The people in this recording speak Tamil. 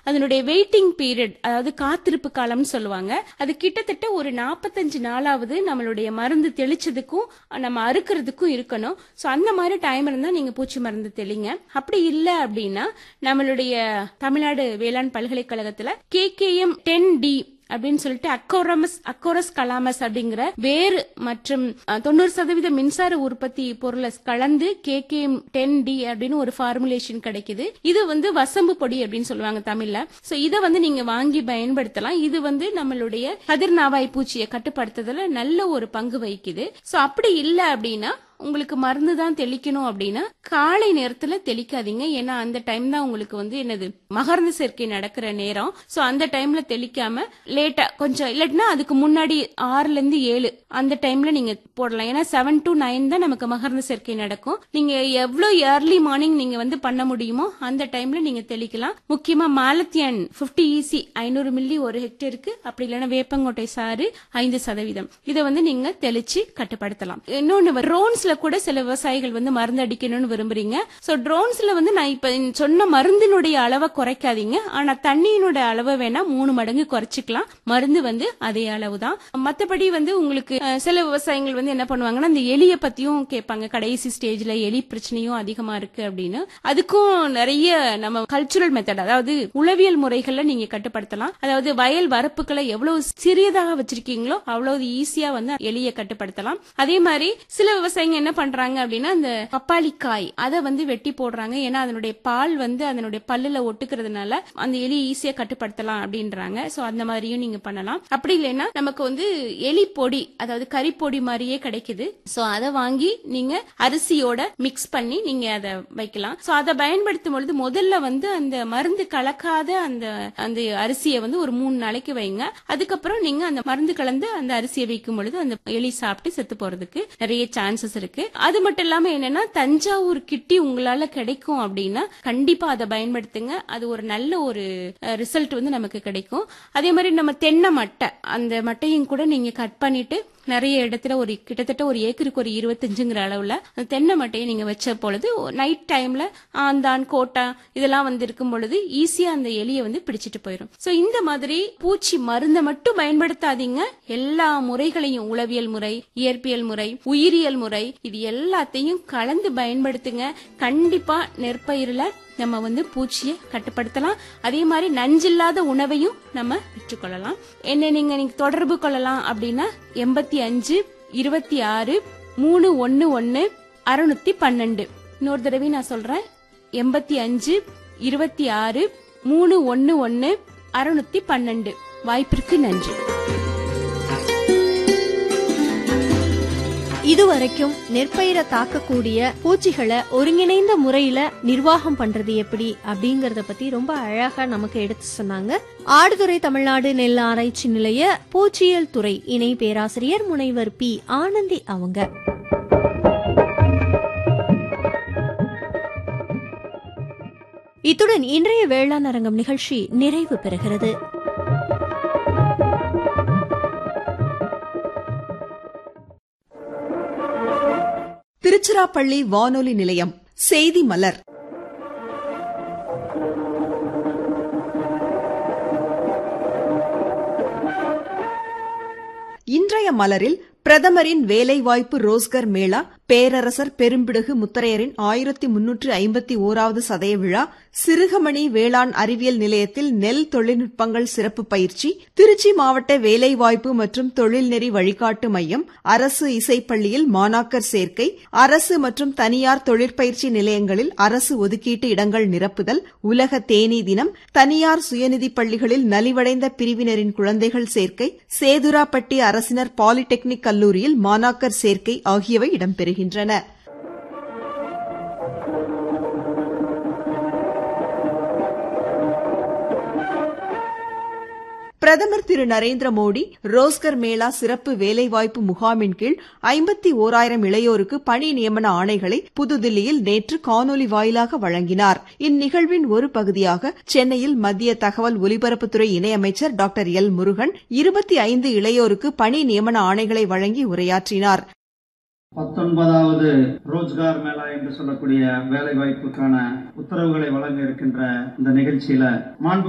அதனுடைய வெயிட்டிங் பீரியட் அதாவது காத்திருப்பு காலம்னு சொல்லுவாங்க அது கிட்டத்தட்ட ஒரு நாற்பத்தஞ்சு நாளாவது நம்மளுடைய மருந்து தெளிச்சதுக்கும் நம்ம அறுக்கிறதுக்கும் இருக்கணும் ஸோ அந்த மாதிரி டைம் இருந்தா நீங்க பூச்சி மருந்து தெளிங்க அப்படி இல்லை அப்படின்னா நம்மளுடைய தமிழ்நாடு வேளாண் பல்கலைக்கழகத்துல கேகேஎம் டென் டி அப்படின்னு சொல்லிட்டு அக்கோரமஸ் அக்கோரஸ் கலாமஸ் அப்படிங்கிற வேறு மற்றும் அஹ், தொண்ணூறு சதவீத மின்சார உற்பத்தி பொருளை கலந்து கேகேஎம் டென் டி அப்படின்னு ஒரு ஃபார்முலேஷன் கிடைக்குது இது வந்து வசம்பு பொடி அப்படின்னு சொல்லுவாங்க தமிழ்ல சோ இதை வந்து நீங்க வாங்கி பயன்படுத்தலாம் இது வந்து நம்மளுடைய கதிர்நாவாய் பூச்சியை கட்டுப்படுத்துறதுல நல்ல ஒரு பங்கு வகிக்குது சோ அப்படி இல்லை அப்படின்னா உங்களுக்கு மருந்து தான் தெளிக்கணும் அப்படின்னா காலை நேரத்துல தெளிக்காதீங்க ஏன்னா அந்த டைம் தான் உங்களுக்கு வந்து என்னது மகரந்த சேர்க்கை நடக்கிற நேரம் சோ அந்த டைம்ல தெளிக்காம லேட்டா கொஞ்சம் இல்லாட்டினா அதுக்கு முன்னாடி ஆறுல இருந்து ஏழு அந்த டைம்ல நீங்க போடலாம் ஏன்னா செவன் டு நைன் தான் நமக்கு மகரந்த சேர்க்கை நடக்கும் நீங்க எவ்வளவு ஏர்லி மார்னிங் நீங்க வந்து பண்ண முடியுமோ அந்த டைம்ல நீங்க தெளிக்கலாம் முக்கியமா மாலத்தியன் 50 ஈசி ஐநூறு மில்லி ஒரு ஹெக்டேருக்கு அப்படி இல்லைன்னா வேப்பங்கொட்டை சாறு ஐந்து சதவீதம் இதை வந்து நீங்க தெளிச்சு கட்டுப்படுத்தலாம் இன்னொன்னு ட்ரோன்ஸ்ல கூட சில விவசாயிகள் வந்து மருந்து அடிக்கணும்னு விரும்புறீங்க சோ ட்ரோன்ஸ்ல வந்து நான் இப்ப சொன்ன மருந்தினுடைய அளவை குறைக்காதீங்க ஆனா தண்ணியினுடைய அளவை வேணா மூணு மடங்கு குறைச்சிக்கலாம் மருந்து வந்து அதே அளவு தான் மத்தபடி வந்து உங்களுக்கு அஹ், சில விவசாயிகள் வந்து என்ன பண்ணுவாங்கன்னா இந்த எலிய பத்தியும் கேட்பாங்க கடைசி ஸ்டேஜ்ல எலி பிரச்சனையும் அதிகமா இருக்கு அப்படின்னு அதுக்கும் நிறைய நம்ம கல்ச்சுரல் மெத்தட் அதாவது உளவியல் முறைகள்ல நீங்க கட்டுப்படுத்தலாம் அதாவது வயல் வரப்புகளை எவ்வளவு சிறியதாக வச்சிருக்கீங்களோ அவ்வளவு ஈஸியா வந்து எலியை கட்டுப்படுத்தலாம் அதே மாதிரி சில விவசாயிங்க என்ன பண்றாங்க அப்படின்னா அந்த பப்பாளி காய் அதை வந்து வெட்டி போடுறாங்க ஏன்னா அதனுடைய பால் வந்து அதனுடைய பல்லுல ஒட்டுக்கிறதுனால அந்த எலி ஈஸியா கட்டுப்படுத்தலாம் அப்படின்றாங்க சோ அந்த மாதிரியும் நீங்க பண்ணலாம் அப்படி இல்லைன்னா நமக்கு வந்து எலி பொடி அதாவது கறி பொடி மாதிரியே கிடைக்குது சோ அதை வாங்கி நீங்க அரிசியோட மிக்ஸ் பண்ணி நீங்க அதை வைக்கலாம் சோ அதை பயன்படுத்தும் பொழுது முதல்ல வந்து அந்த மருந்து கலக்காத அந்த அந்த அரிசியை வந்து ஒரு மூணு நாளைக்கு வைங்க அதுக்கப்புறம் நீங்க அந்த மருந்து கலந்து அந்த அரிசியை வைக்கும் பொழுது அந்த எலி சாப்பிட்டு செத்து போறதுக்கு நிறைய சான்சஸ் இருக்கு அது மட்டும் இல்லாம என்னன்னா தஞ்சாவூர் கிட்டி உங்களால கிடைக்கும் அப்படின்னா கண்டிப்பா அதை பயன்படுத்துங்க அது ஒரு நல்ல ஒரு ரிசல்ட் வந்து நமக்கு கிடைக்கும் அதே மாதிரி நம்ம தென்னை மட்டை அந்த மட்டையும் கூட நீங்க கட் பண்ணிட்டு நிறைய இடத்துல ஒரு கிட்டத்தட்ட ஒரு ஏக்கருக்கு ஒரு இருபத்தஞ்சுங்கிற அளவுல அந்த தென்னை மட்டையை நீங்க வச்ச பொழுது நைட் டைம்ல ஆந்தான் கோட்டா இதெல்லாம் வந்து இருக்கும் பொழுது ஈஸியா அந்த எலியை வந்து பிடிச்சிட்டு போயிடும் சோ இந்த மாதிரி பூச்சி மருந்தை மட்டும் பயன்படுத்தாதீங்க எல்லா முறைகளையும் உளவியல் முறை இயற்பியல் முறை உயிரியல் முறை இது எல்லாத்தையும் கலந்து பயன்படுத்துங்க கண்டிப்பா நெற்பயிரில நம்ம வந்து பூச்சியை கட்டுப்படுத்தலாம் அதே மாதிரி நஞ்சில்லாத உணவையும் நம்ம பெற்றுக்கொள்ளலாம் என்ன நீங்க நீங்க தொடர்பு கொள்ளலாம் அப்படின்னா எண்பத்தி அஞ்சு இருபத்தி ஆறு மூணு ஒன்னு ஒன்னு அறுநூத்தி பன்னெண்டு இன்னொரு தடவை நான் சொல்றேன் எண்பத்தி அஞ்சு இருபத்தி ஆறு மூணு ஒன்னு ஒன்னு அறுநூத்தி பன்னெண்டு வாய்ப்பிற்கு நன்றி இதுவரைக்கும் நெற்பயிரை தாக்கக்கூடிய பூச்சிகளை ஒருங்கிணைந்த முறையில நிர்வாகம் பண்றது எப்படி அப்படிங்கறத பத்தி ரொம்ப அழகா நமக்கு எடுத்து சொன்னாங்க ஆடுதுறை தமிழ்நாடு நெல் ஆராய்ச்சி நிலைய பூச்சியியல் துறை இணை பேராசிரியர் முனைவர் பி ஆனந்தி அவங்க இத்துடன் இன்றைய வேளாண் அரங்கம் நிகழ்ச்சி நிறைவு பெறுகிறது திருச்சிராப்பள்ளி வானொலி நிலையம் செய்தி மலர் இன்றைய மலரில் பிரதமரின் வேலைவாய்ப்பு ரோஸ்கர் மேளா பேரரசர் பெரும்பிடுகு முத்தரையரின் ஆயிரத்தி முன்னூற்று ஐம்பத்தி ஓராவது சதய விழா சிறுகமணி வேளாண் அறிவியல் நிலையத்தில் நெல் தொழில்நுட்பங்கள் சிறப்பு பயிற்சி திருச்சி மாவட்ட வேலைவாய்ப்பு மற்றும் தொழில்நெறி வழிகாட்டு மையம் அரசு இசைப்பள்ளியில் மாணாக்கர் சேர்க்கை அரசு மற்றும் தனியார் தொழிற்பயிற்சி நிலையங்களில் அரசு ஒதுக்கீட்டு இடங்கள் நிரப்புதல் உலக தேனீ தினம் தனியார் சுயநிதி பள்ளிகளில் நலிவடைந்த பிரிவினரின் குழந்தைகள் சேர்க்கை சேதுராப்பட்டி அரசினர் பாலிடெக்னிக் கல்லூரியில் மாணாக்கர் சேர்க்கை ஆகியவை இடம்பெறுகின்றன பிரதமர் திரு நரேந்திர மோடி ரோஸ்கர் மேளா சிறப்பு வேலைவாய்ப்பு முகாமின் கீழ் ஐம்பத்தி ஓராயிரம் இளையோருக்கு பணி நியமன ஆணைகளை புதுதில்லியில் நேற்று காணொலி வாயிலாக வழங்கினார் இந்நிகழ்வின் ஒரு பகுதியாக சென்னையில் மத்திய தகவல் ஒலிபரப்புத்துறை இணையமைச்சர் டாக்டர் எல் முருகன் இருபத்தி ஐந்து இளையோருக்கு பணி நியமன ஆணைகளை வழங்கி உரையாற்றினார் பத்தொன்பதாவது ரோஜ்கார் மேளா என்று சொல்லக்கூடிய வேலை வாய்ப்புக்கான உத்தரவுகளை வழங்க இருக்கின்ற இந்த நிகழ்ச்சியில மாண்பு